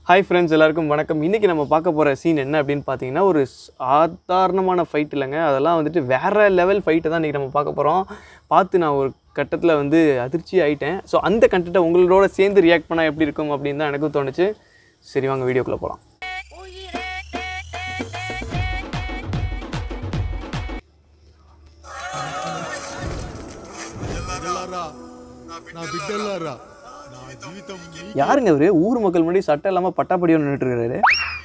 Hi friends எல்லாருக்கும் வணக்கம் இன்றைக்கி நம்ம பார்க்க போகிற சீன் என்ன அப்படின்னு பார்த்தீங்கன்னா ஒரு சாதாரணமான ஃபைட் இல்லைங்க அதெல்லாம் வந்துட்டு வேறு லெவல் ஃபைட்டை தான் இன்றைக்கி நம்ம பார்க்க போகிறோம் பார்த்து நான் ஒரு கட்டத்தில் வந்து அதிர்ச்சி ஆயிட்டேன் ஸோ அந்த கண்டென்ட்டை உங்களோட சேர்ந்து ரியாக்ட் பண்ணால் எப்படி இருக்கும் அப்படின்னு தான் எனக்கும் தோணுச்சு சரி வாங்க வீடியோக்குள்ளே போகலாம் బిడ్డలారా నా బిడ్డలారా నా జీవితం మీ யாருங்க அவரு ஊர் மக்கள் முன்னாடி சட்டை இல்லாமல் பட்டாப்படியோடு நின்றுட்டு இருக்காரு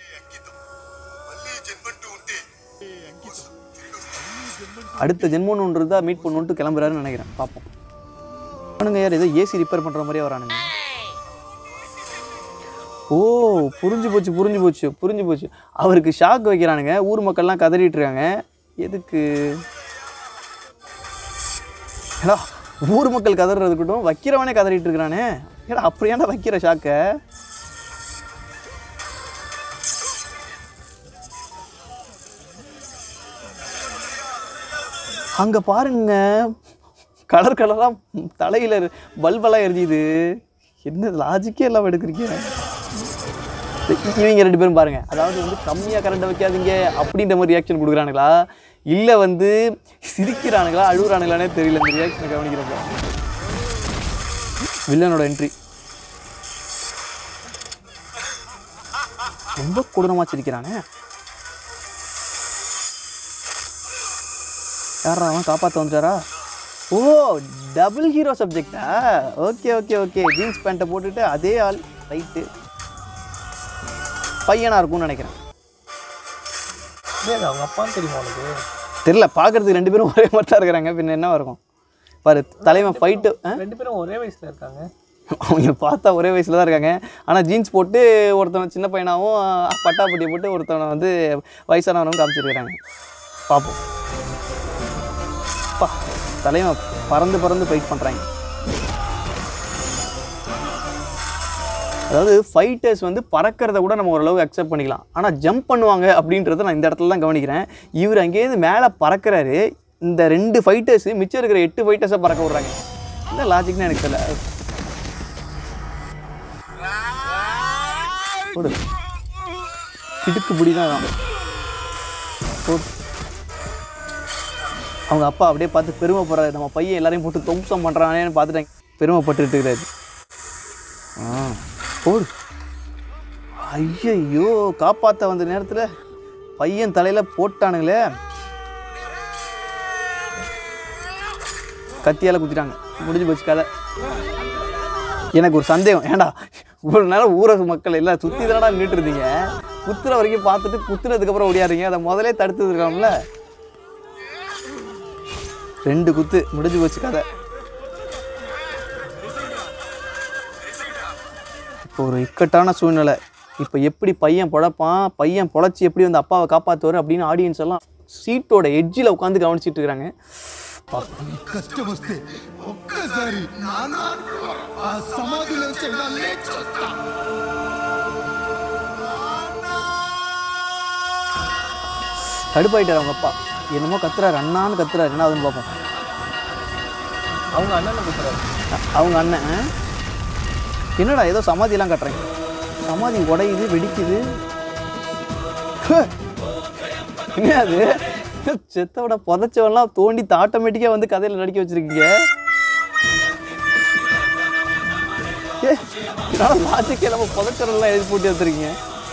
அடுத்த ஜென்மம்னு ஒன்று இருந்தால் மீட் பண்ணுன்ட்டு கிளம்புறாருன்னு நினைக்கிறேன் பார்ப்போம் அவனுங்க யார் ஏதோ ஏசி ரிப்பேர் பண்ணுற மாதிரியே வரானுங்க ஓ புரிஞ்சு போச்சு புரிஞ்சு போச்சு புரிஞ்சு போச்சு அவருக்கு ஷாக் வைக்கிறானுங்க ஊர் மக்கள்லாம் கதறிட்டு இருக்காங்க எதுக்கு ஏடா ஊர் மக்கள் கதறதுக்கட்டும் வைக்கிறவனே கதறிட்டு இருக்கிறானே ஏடா அப்படியாண்டா வைக்கிற ஷாக்கை அங்கே பாருங்க கலர் கலராக தலையில் பல்பெல்லாம் எரிஞ்சுது என்ன லாஜிக்கே இல்லாமல் எடுக்கிறீங்க இவங்க ரெண்டு பேரும் பாருங்க அதாவது வந்து கம்மியாக கரண்ட் வைக்காதீங்க அப்படின்ற மாதிரி ரியாக்ஷன் கொடுக்குறானுங்களா இல்லை வந்து சிரிக்கிறானுங்களா அழுகுறானுங்களானே தெரியல இந்த ரியாக்ஷனை கவனிக்கிறப்ப வில்லனோட என்ட்ரி ரொம்ப கொடூரமாக சிரிக்கிறானே யாரா அவன் காப்பாற்ற வந்துட்டாரா ஓ டபுள் ஹீரோ சப்ஜெக்டா ஓகே ஓகே ஓகே ஜீன்ஸ் பேண்ட்டை போட்டுட்டு அதே ஆள் ரைட்டு பையனாக இருக்கும்னு நினைக்கிறேன் டேய், அவங்க அப்பான்னு தெரியுமா உனக்கு தெரில பார்க்கறதுக்கு ரெண்டு பேரும் ஒரே மாதிரி தான் இருக்கிறாங்க பின்ன என்ன இருக்கும் பாரு தலைவன் ஃபைட்டு ரெண்டு பேரும் ஒரே வயசுல இருக்காங்க அவங்க பார்த்தா ஒரே வயசில் தான் இருக்காங்க ஆனால் ஜீன்ஸ் போட்டு ஒருத்தவன் சின்ன பையனாகவும் பட்டாப்பட்டி போட்டு ஒருத்தவனை வந்து வயசானவனும் காமிச்சிருக்கிறாங்க பார்ப்போம் பா தலைவன் பறந்து பறந்து ஃபைட் பண்ணுறாங்க அதாவது ஃபைட்டர்ஸ் வந்து பறக்கிறத கூட நம்ம ஓரளவு அக்செப்ட் பண்ணிக்கலாம் ஆனால் ஜம்ப் பண்ணுவாங்க அப்படின்றத நான் இந்த இடத்துல தான் கவனிக்கிறேன் இவர் அங்கேயிருந்து மேலே பறக்கிறாரு இந்த ரெண்டு ஃபைட்டர்ஸ் மிச்சம் இருக்கிற எட்டு ஃபைட்டர்ஸை பறக்க விட்றாங்க என்ன லாஜிக்னு எனக்கு தெரியல போடு கிடுக்கு பிடி தான் போடு அவங்க அப்பா அப்படியே பார்த்து பெருமைப்படுறாரு நம்ம பையன் எல்லாரையும் போட்டு தொம்சம் பண்ணுறானேன்னு பார்த்துட்டாங்க பெருமைப்பட்டுட்டு இருக்கிறாரு ஆ போடு ஐயையோ காப்பாற்ற வந்த நேரத்தில் பையன் தலையில் போட்டானுங்களே கத்தியால் குத்திட்டாங்க முடிஞ்சு போச்சு கதை எனக்கு ஒரு சந்தேகம் ஏன்டா இவ்வளோ நேரம் ஊர மக்கள் எல்லாம் சுற்றி தானடா நின்றுட்டு இருந்தீங்க குத்துற வரைக்கும் பார்த்துட்டு குத்துனதுக்கப்புறம் ஓடியாருங்க அதை முதலே தடுத்து இருக்கலாம்ல ரெண்டு குத்து முடிஞ்சு போச்சு கதை இப்போ ஒரு இக்கட்டான சூழ்நிலை இப்போ எப்படி பையன் பொழப்பான் பையன் பொழைச்சி எப்படி வந்து அப்பாவை காப்பாற்றுவார் அப்படின்னு ஆடியன்ஸ் எல்லாம் சீட்டோட எட்ஜில் உட்காந்து கவனிச்சிட்டு இருக்கிறாங்க కష్టం వస్తే ఒక్కసారి నాన్న ఆ సమాధిలోంచి అయినా లేచొస్తా கடுப்பாயிட்டார் அவங்க அப்பா என்னமோ கத்துறாரு அண்ணான்னு கத்துறாரு என்ன ஆகுதுன்னு பார்ப்போம் அவங்க அண்ணனை கூப்பிடுறாரு அ- அவங்க அண்ணன் ஆ? என்னடா ஏதோ சமாதியெல்லாம் கட்டுறாங்க சமாதி உடையுது வெடிக்குது ஹ! என்ன அது செத்தவட புதைச்சவன்லாம் தோண்டி ஆட்டோமேட்டிக்காக வந்து கதையில் நடிக்க வச்சிருக்கீங்க ஏ லாஜிக்கே நம்ம புதைச்சவரெல்லாம் எழுதி போட்டு வச்சிருக்கீங்க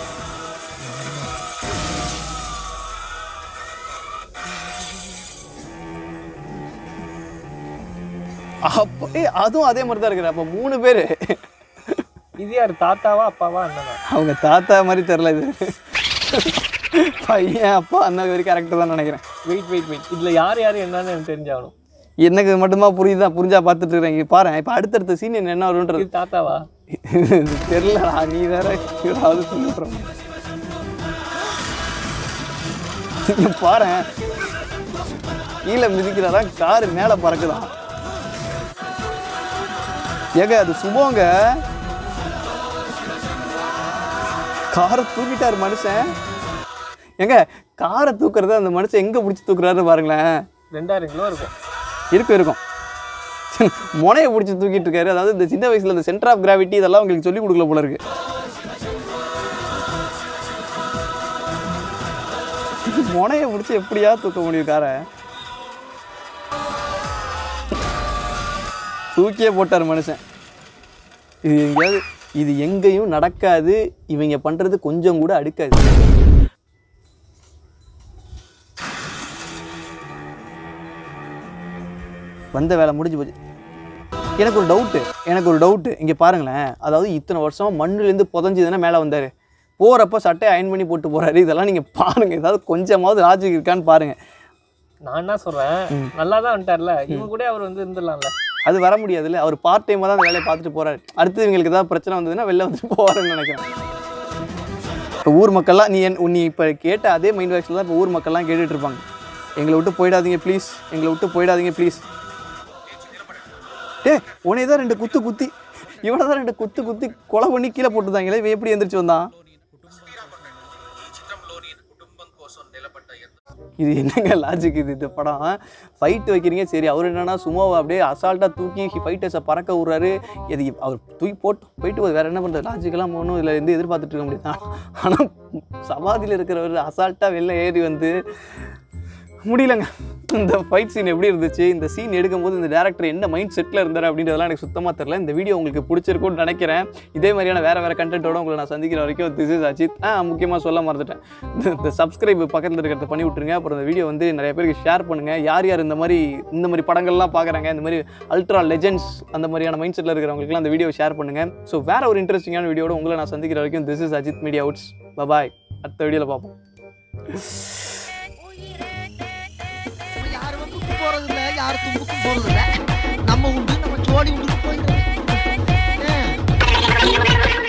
அப்போ ஏ அதுவும் அதே மாதிரி தான் இருக்கிற அப்போ மூணு பேர் இது யார் தாத்தாவா அப்பாவா அண்ணனா அவங்க தாத்தா மாதிரி தெரில இது பையன் அப்பா அந்த வரைக்கும் கரெக்டாக தான் நினைக்கிறேன் வெயிட் வெயிட் வெயிட் இதுல யார் யார் என்னன்னு எனக்கு தெரிஞ்சாகணும் எனக்கு மட்டுமா புரியுதா புரிஞ்சா பார்த்துட்டு இருக்கிறேன் இங்கே பாரு இப்போ அடுத்தடுத்த சீன் என்ன வரும்ன்றது இது தாத்தாவா தெரிலடா நீ வேற ஏதாவது சொல்லுறோம் இங்க பாரு கீழே மிதிக்கிறாரா காரு மேலே பறக்குதான் ஏங்க அது சுபோங்க காரை தூக்கிட்டாரு மனுஷன் ஏங்க காரை தூக்குறது அந்த மனுஷன் எங்கே பிடிச்சி தூக்குறாரு பாருங்களேன் ரெண்டாயிரம் கிலோ இருக்கும் இருக்கும் இருக்கும் முனையை பிடிச்சி தூக்கிட்டு இருக்காரு அதாவது இந்த சின்ன வயசுல இந்த சென்டர் ஆஃப் கிராவிட்டி இதெல்லாம் உங்களுக்கு சொல்லி கொடுக்கல போல இருக்கு முனையை பிடிச்சி எப்படியா தூக்க முடியும் காரை தூக்கியே போட்டார் மனுஷன் இது எங்கேயாவது இது எங்கேயும் நடக்காது இவங்க பண்ணுறது கொஞ்சம் கூட அடுக்காது வந்த வேலை முடிஞ்சு போச்சு எனக்கு ஒரு டவுட்டு எனக்கு ஒரு டவுட்டு இங்கே பாருங்களேன் அதாவது இத்தனை வருஷம் மண்ணுலேருந்து புதஞ்சுதானே மேலே வந்தார் போகிறப்ப சட்டையை அயன் பண்ணி போட்டு போகிறாரு இதெல்லாம் நீங்கள் பாருங்கள் ஏதாவது கொஞ்சமாவது லாஜிக் இருக்கான்னு பாருங்கள் நான் என்ன சொல்றேன் நல்லா தான் வந்துட்டார்ல இவங்க கூட அவர் வந்து இருந்துடலாம்ல அது வர முடியாதுல்ல அவர் பார்ட் டைமாக தான் அந்த வேலையை பார்த்துட்டு போறாரு அடுத்து இவங்களுக்கு ஏதாவது பிரச்சனை வந்ததுன்னா வெளில வந்துட்டு போவாருன்னு நினைக்கிறேன் இப்போ ஊர் மக்கள்லாம் நீ என் நீ இப்போ கேட்ட அதே மைண்ட் வாய்ஸில் தான் இப்போ ஊர் மக்கள்லாம் கேட்டுட்டு இருப்பாங்க எங்களை விட்டு போயிடாதீங்க ப்ளீஸ் எங்களை விட்டு போயிடாதீங்க ப்ளீஸ் டே உனே தான் ரெண்டு குத்து குத்தி இவனை தான் ரெண்டு குத்து குத்தி கொலை பண்ணி கீழே போட்டுருந்தாங்களே இவன் எப்படி எந்திரிச்சு வந்தான் இது என்னங்க லாஜிக் இது இந்த படம் ஃபைட் வைக்கிறீங்க சரி அவர் என்னன்னா சும்மா அப்படியே அசால்ட்டாக தூக்கி ஃபைட்டர்ஸை பறக்க விட்றாரு இது அவர் தூக்கி போட்டு போயிட்டு வேறு என்ன பண்ணுறது லாஜிக்கெல்லாம் ஒன்றும் இதில் இருந்து எதிர்பார்த்துட்டு இருக்க முடியாது ஆனால் சமாதியில் இருக்கிறவர் அசால்ட்டாக வெளில ஏறி வந்து முடியலங்க இந்த ஃபைட் சீன் எப்படி இருந்துச்சு இந்த சீன் எடுக்கும்போது இந்த டேரக்டர் என்ன மைண்ட் செட்டில் இருந்தார் அப்படின்றதெல்லாம் எனக்கு சுத்தமாக தெரில இந்த வீடியோ உங்களுக்கு பிடிச்சிருக்கும்னு நினைக்கிறேன் இதே மாதிரியான வேறு வேறு கண்டென்ட்டோட உங்களை நான் சந்திக்கிற வரைக்கும் திஸ் இஸ் அஜித் ஆ முக்கியமாக சொல்ல மறந்துட்டேன் இந்த- இந்த சப்ஸ்கிரைப் பக்கத்தில் இருக்கிறத பண்ணி விட்ருங்க அப்புறம் இந்த வீடியோ வந்து நிறைய பேருக்கு ஷேர் பண்ணுங்கள் யார் யார் இந்த மாதிரி இந்த மாதிரி படங்கள்லாம் பார்க்குறாங்க இந்த மாதிரி அல்ட்ரா லெஜெண்ட்ஸ் அந்த மாதிரியான மைண்ட் செட்டில் இருக்கிறவங்களுக்குலாம் அந்த வீடியோ ஷேர் பண்ணுங்கள் ஸோ வேறு ஒரு இன்ட்ரெஸ்டிங்கான வீடியோட உங்களை நான் சந்திக்கிற வரைக்கும் this is Ajith media outs bye bye அடுத்த வீடியோவில் பார்ப்போம் நம்ம யார் வம்புக்கும் போறது இல்ல யார் தும்புக்கும் போறது இல்ல நம்ம உண்டு நம்ம ஜோடி உண்டு போயிடுறது ஏன்?